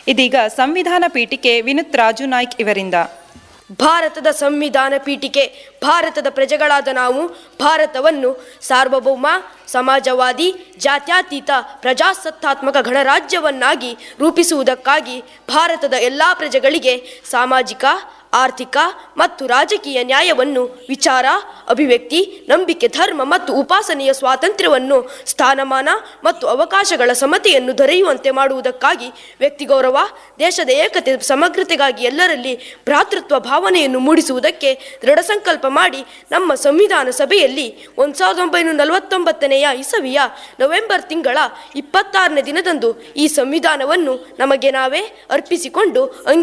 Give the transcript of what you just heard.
ಇದೀಗ ಸಂವಿಧಾನ ಪೀಠಿಕೆ ವಿನುತ್ ರಾಜು ನಾಯ್ಕ್ ಇವರಿಂದ ಭಾರತದ ಸಂವಿಧಾನ ಪೀಠಿಕೆ ಭಾರತದ ಪ್ರಜೆಗಳಾದ ನಾವು ಭಾರತವನ್ನು ಸಾರ್ವಭೌಮ ಸಮಾಜವಾದಿ ಜಾತ್ಯತೀತ ಪ್ರಜಾಸತ್ತಾತ್ಮಕ ಗಣರಾಜ್ಯವನ್ನಾಗಿ ರೂಪಿಸುವುದಕ್ಕಾಗಿ ಭಾರತದ ಎಲ್ಲ ಪ್ರಜೆಗಳಿಗೆ ಸಾಮಾಜಿಕ ಆರ್ಥಿಕ ಮತ್ತು ರಾಜಕೀಯ ನ್ಯಾಯವನ್ನು ವಿಚಾರ ಅಭಿವ್ಯಕ್ತಿ ನಂಬಿಕೆ ಧರ್ಮ ಮತ್ತು ಉಪಾಸನೆಯ ಸ್ವಾತಂತ್ರ್ಯವನ್ನು ಸ್ಥಾನಮಾನ ಮತ್ತು ಅವಕಾಶಗಳ ಸಮತೆಯನ್ನು ದೊರೆಯುವಂತೆ ಮಾಡುವುದಕ್ಕಾಗಿ ವ್ಯಕ್ತಿ ಗೌರವ ದೇಶದ ಏಕತೆ ಸಮಗ್ರತೆಗಾಗಿ ಎಲ್ಲರಲ್ಲಿ ಭ್ರಾತೃತ್ವ ಭಾವನೆಯನ್ನು ಮೂಡಿಸುವುದಕ್ಕೆ ದೃಢ ಸಂಕಲ್ಪ ಮಾಡಿ ನಮ್ಮ ಸಂವಿಧಾನ ಸಭೆಯಲ್ಲಿ ಒಂದು ಸಾವಿರದ ಒಂಬೈನೂರ ನಲವತ್ತೊಂಬತ್ತನೆಯ ಇಸವಿಯ ನವೆಂಬರ್ ತಿಂಗಳ ಇಪ್ಪತ್ತಾರನೇ ದಿನದಂದು ಈ ಸಂವಿಧಾನವನ್ನು ನಮಗೆ ನಾವೇ ಅರ್ಪಿಸಿಕೊಂಡು ಅಂಗಿ